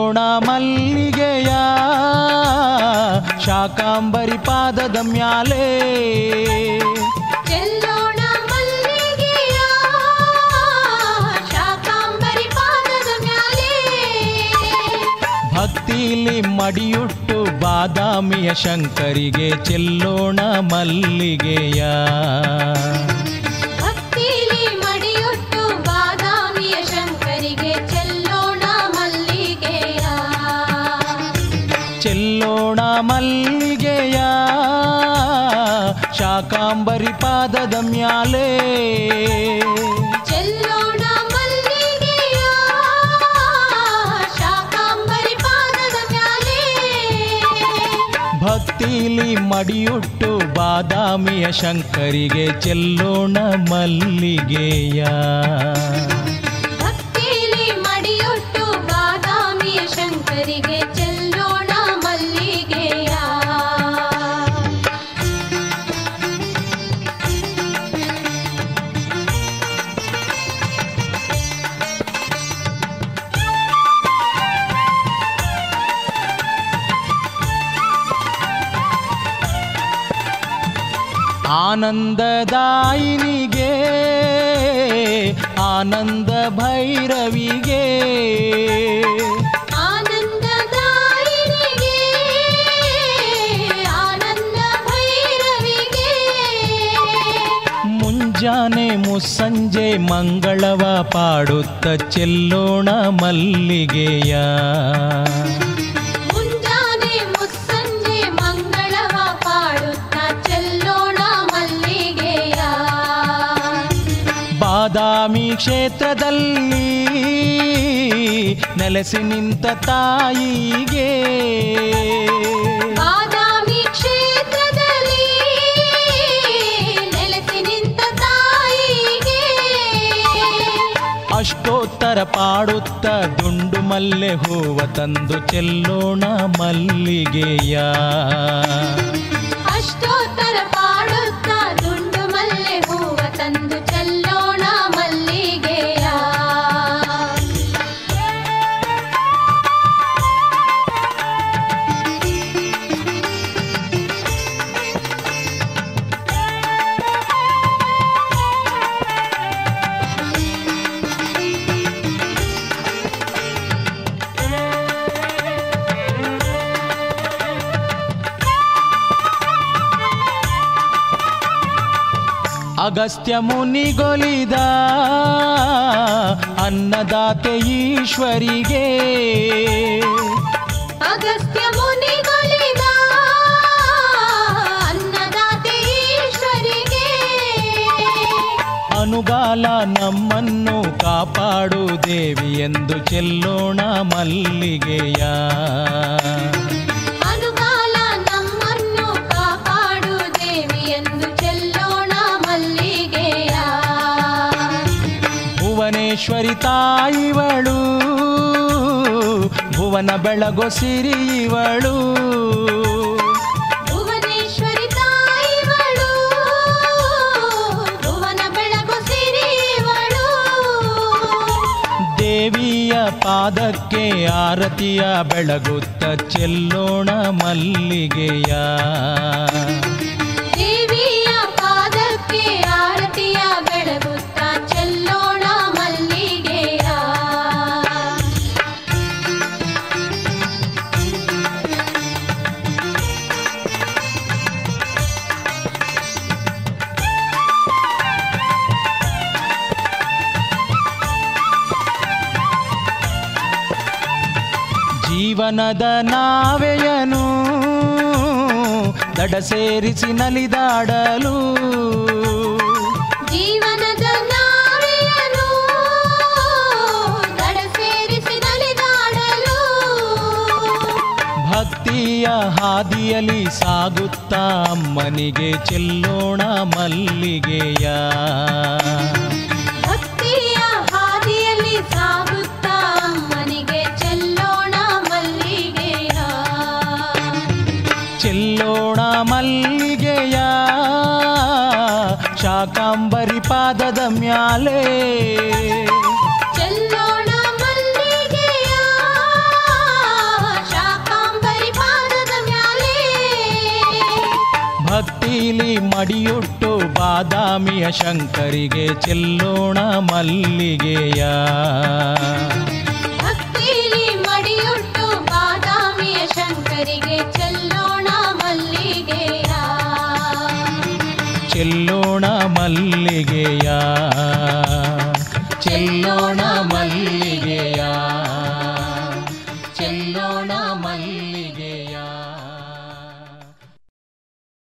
ಚೆಲ್ಲೋಣ ಮಲ್ಲಿಗೆಯ ಶಾಕಾಂಬರಿ ಪಾದದ ಮ್ಯಾಲೆ ಚೆಲ್ಲೋಣ ಮಲ್ಲಿಗೆಯ ಶಾಕಾಂಬರಿ ಪಾದದ ಮ್ಯಾಲೆ ಭಕ್ತಿಲಿ ಮಡಿಯುಟ್ಟು ಬಾದಾಮಿಯ ಶಂಕರಿಗೆ ಚೆಲ್ಲೋಣ ಮಲ್ಲಿಗೆಯ ಭಕ್ತಿಲಿ ಮಡಿಯುಟ್ಟು ಬಾದಾಮಿಯ ಶಂಕರಿಗೆ ಚೆಲ್ಲೋಣ ಮಲ್ಲಿಗೆಯ ಚೆಲ್ಲೋಣ ಮಲ್ಲಿಗೆಯ ಶಾಕಾಂಬರಿ ಪಾದದ ಮ್ಯಾಲೆ ಚೆಲ್ಲೋಣ ಮಲ್ಲಿಗೆಯ ಶಾಕಾಂಬರಿ ಪಾದದ ಮ್ಯಾಲೆ ಭಕ್ತಿಲಿ ಮಡಿಯುಟ್ಟು ಬಾದಾಮಿಯ ಶಂಕರಿಗೆ ಚೆಲ್ಲೋಣ ಮಲ್ಲಿಗೆಯ ಭಕ್ತಿಲಿ ಮಡಿಯುಟ್ಟು ಬಾದಾಮಿಯ ಶಂಕರಿಗೆ ಚೆಲ್ಲೋಣ ಮಲ್ಲಿಗೆಯ ಆನಂದದಾಯಿನಿಗೆ ಆನಂದ ಭೈರವಿಗೆ ಆನಂದದಾಯಿನಿಗೆ ಆನಂದ ಭೈರವಿಗೆ ಮುಂಜಾನೆ ಮುಸ್ಸಂಜೆ ಮಂಗಳವ ಪಾಡುತ್ತ ಚೆಲ್ಲೋಣ ಮಲ್ಲಿಗೆಯ ಮುಂಜಾನೆ ಮುಸ್ಸಂಜೆ ಮಂಗಳವ ಪಾಡುತ್ತ ಚೆಲ್ಲೋಣ ಮಲ್ಲಿಗೆಯ ಬಾದಾಮಿ ಕ್ಷೇತ್ರದಲ್ಲಿ ನೆಲೆಸಿ ನಿಂತ ತಾಯಿಗೆ ಬಾದಾಮಿ ಕ್ಷೇತ್ರದಲ್ಲಿ ನೆಲೆಸಿ ನಿಂತ ತಾಯಿಗೆ ಅಷ್ಟೋತ್ತರ ಪಾಡುತ್ತ ದುಂಡು ಮಲ್ಲೆ ಹೂವ ತಂದು ಚೆಲ್ಲೋಣ ಮಲ್ಲಿಗೆಯ ಅಷ್ಟೋತ್ತರ ಪಾಡುತ್ತ ದುಂಡು ಮಲ್ಲೆ ಹೂವ ತಂದು ಚೆಲ್ಲೋಣ ಮಲ್ಲಿಗೆಯ ಅಗಸ್ತ್ಯ ಮುನಿಗೊಲಿದ ಅನ್ನದಾತೆ ಈಶ್ವರಿಗೆ ಅಗಸ್ತ್ಯ ಮುನಿಗೊಲಿದ ಅನ್ನದಾತೆ ಈಶ್ವರಿಗೆ ಅನುಗಾಲ ನಮ್ಮನ್ನು ಕಾಪಾಡು ದೇವಿ ಎಂದು ಚೆಲ್ಲೋಣ ಮಲ್ಲಿಗೆಯ ಅನುಕಾಲ ನಮ್ಮನ್ನು ಕಾಪಾಡು ದೇವಿ ಎಂದು ಚೆಲ್ಲೋಣ ಮಲ್ಲಿಗೆಯ ಭುವನೇಶ್ವರಿ ತಾಯಿವಳು ಭುವನ ಬೆಳಗೊ ಸಿರಿಯವಳು ಭುವನೇಶ್ವರಿ ತಾಯಿವಳು ಭುವನ ಬೆಳಗು ಸಿರಿವಳು ದೇವಿಯ ಪಾದಕ್ಕೆ ಆರತಿಯ ಬೆಳಗುತ್ತ ಚೆಲ್ಲೋಣ ಮಲ್ಲಿಗೆಯ ದೇವಿಯ ಪಾದಕ್ಕೆ ಆರತಿಯ ಬೆಳಗುತ್ತ ಚೆಲ್ಲೋಣ ಮಲ್ಲಿಗೆಯ ಜೀವನದ ನಾವೆಯನು ದಡ ಸೇರಿಸಿ ನಲಿದಾಡಲು ಜೀವನದ ನಾವೆಯನು ದಡ ಸೇರಿಸಿ ನಲಿದಾಡಲು ಭಕ್ತಿಯ ಹಾದಿಯಲ್ಲಿ ಸಾಗುತ್ತಾ ಅಮ್ಮನಿಗೆ ಚೆಲ್ಲೋಣ ಮಲ್ಲಿಗೆಯ ಭಕ್ತಿಯ ಹಾದಿಯಲ್ಲಿ ಸಾಗುತ್ತಾ ಅಮ್ಮನಿಗೆ ಚೆಲ್ಲೋಣ ಮಲ್ಲಿಗೆಯ ಚೆಲ್ಲೋಣ ಮಲ್ಲಿಗೆಯ ಶಾಕಾಂಬರಿ ಪಾದದ ಮ್ಯಾಲೆ ಚೆಲ್ಲೋಣ ಮಲ್ಲಿಗೆಯ ಭಕ್ತಿಲಿ ಮಡಿಯುಟ್ಟು ಬಾದಾಮಿಯ ಶಂಕರಿಗೆ ಚೆಲ್ಲೋಣ ಮಲ್ಲಿಗೆಯ ಭಕ್ತಿಲಿ ಮಡಿಯುಟ್ಟು ಬಾದಾಮಿಯ ಶಂಕರಿಗೆ ಚೆಲ್ಲೋಣ ಮಲ್ಲಿಗೆಯ ಚೆಲ್ಲೋಣ ಮಲ್ಲಿಗೆಯ ಚೆಲ್ಲೋಣ ಮಲ್ಲಿಗೆಯ